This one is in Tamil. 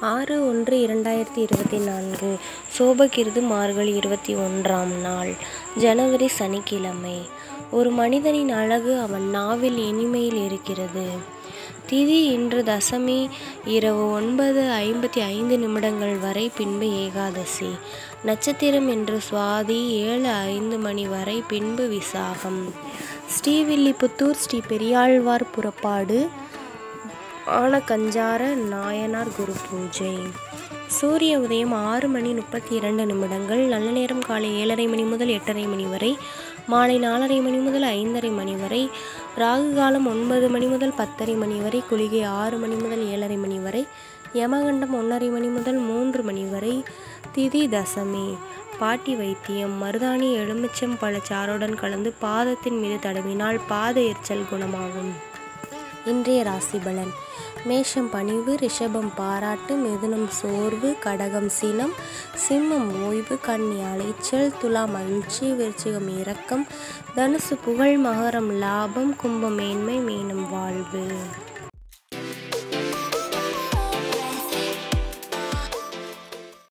ஆறு ஒன்று இரண்டாயிரத்தி இருபத்தி நான்கு சோபகிருது மார்கழி இருபத்தி ஒன்றாம் நாள் ஜனவரி சனிக்கிழமை ஒரு மனிதனின் அழகு அவன் நாவில் இனிமையில் இருக்கிறது திதி இன்று தசமி இரவு ஒன்பது ஐம்பத்தி ஐந்து நிமிடங்கள் வரை பின்பு ஏகாதசி நட்சத்திரம் இன்று சுவாதி ஏழு ஐந்து மணி வரை பின்பு விசாகம் ஸ்ரீவில்லிபுத்தூர் ஸ்ரீ பெரியாழ்வார் புறப்பாடு ஆனகஞ்சார நாயனார் குரு பூஜை சூரிய உதயம் ஆறு மணி முப்பத்தி இரண்டு நிமிடங்கள் நல்ல நேரம் காலை ஏழரை மணி முதல் எட்டரை மணி வரை மாலை நாலரை மணி முதல் ஐந்தரை மணி வரை ராகு காலம் ஒன்பது மணி முதல் பத்தரை மணி வரை குளிகை ஆறு மணி முதல் ஏழரை மணி வரை யமகண்டம் ஒன்றரை மணி முதல் மூன்று மணி வரை திதி தசமி பாட்டி வைத்தியம் மருதாணி எலுமிச்சம் பழச்சாறுடன் கலந்து பாதத்தின் மீது தடவினால் பாத எரிச்சல் குணமாகும் இன்றைய ராசி பலன் மேஷம் பணிவு ரிஷபம் பாராட்டு மிதுனம் சோர்வு கடகம் சினம் சிம்மம் ஓய்வு கன்னி அலைச்சல் துலா மகிழ்ச்சி விருச்சிகம் இரக்கம் தனுசு புகழ் மகரம் லாபம் கும்பம் மேன்மை மீனம் வாழ்வு